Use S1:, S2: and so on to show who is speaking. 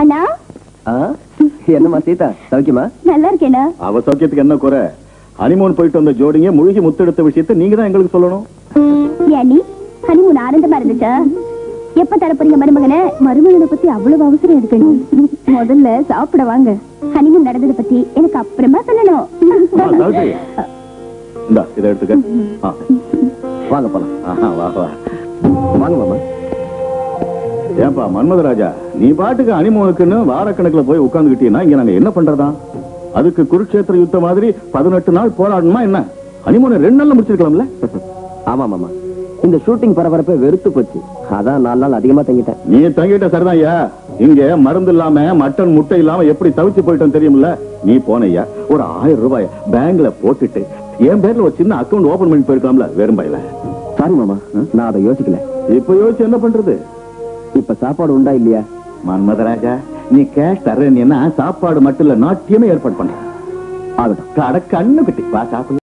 S1: அண்ணா
S2: ஆ? என்னம்மா சீதா சௌக்கியமா
S1: நல்லா இருக்கேனா
S3: அவ சௌக்கியத்துக்கு என்ன குறை ஹனிமூன் போயிட்டு வந்த ஜோடிங்க முழுகி முத்தெடுத்த விஷயத்தை நீங்க தான் எங்களுக்கு சொல்லணும்
S1: ஏனி ஹனிமூன் ஆனந்தமா இருந்துச்சா எப்ப தரப்போறீங்க மருமகனை மருமகனை பத்தி அவ்வளவு அவசரம் இருக்கு முதல்ல சாப்பிட வாங்க ஹனிமூன் நடந்ததை பத்தி எனக்கு அப்புறமா சொல்லணும்
S3: ஆ, சாவித்திரி. இந்தா இதை எடுத்துக்க ஆ.
S2: வாங்க போலாம்
S3: ஆஹா, வா வா
S2: வாங்க மாமா
S3: ஏன்பா மன்மதராஜா நீ பாட்டுக்கு அனிமோனுக்குன்னு வாரக்கணக்குல போய் உட்கார்ந்துகிட்டீங்கன்னா இங்க நாங்க என்ன பண்றதா அதுக்கு குருட்சேத்திர யுத்த மாதிரி பதினெட்டு நாள் போராடணுமா என்ன ஹனிமூனை ரெண்டு நாள்ல முடிச்சிருக்கலாம்ல
S2: ஆமா மாமா இந்த ஷூட்டிங் பரபரப்பே வெறுத்து போச்சு அதான் நாலு நாள் அதிகமா தங்கிட்டேன்
S3: நீ தங்கிட்ட சரிதான் ஐயா இங்க மருந்து இல்லாம மட்டன் முட்டை இல்லாம எப்படி தவிச்சு போயிட்டோம் தெரியுமில்ல நீ போனையா ஒரு ஆயிரம் ரூபாய் பேங்க்ல போட்டுட்டு என் பேர்ல ஒரு சின்ன அக்கவுண்ட் ஓபன் பண்ணி போயிருக்கலாம்ல வெறும் பையில
S2: சாரி மாமா நான் அதை யோசிக்கல
S3: இப்ப யோசிச்சு என்ன பண்றது
S2: இப்ப சாப்பாடு உண்டா இல்லையா
S3: மன்மதராஜா நீ கேஷ் தர்றேன்னா சாப்பாடு மட்டும் இல்ல நாட்டியமே ஏற்பாடு பண்ண
S2: ஆகட்டும்
S3: கட கண்ணு கட்டி வா சாப்பிடு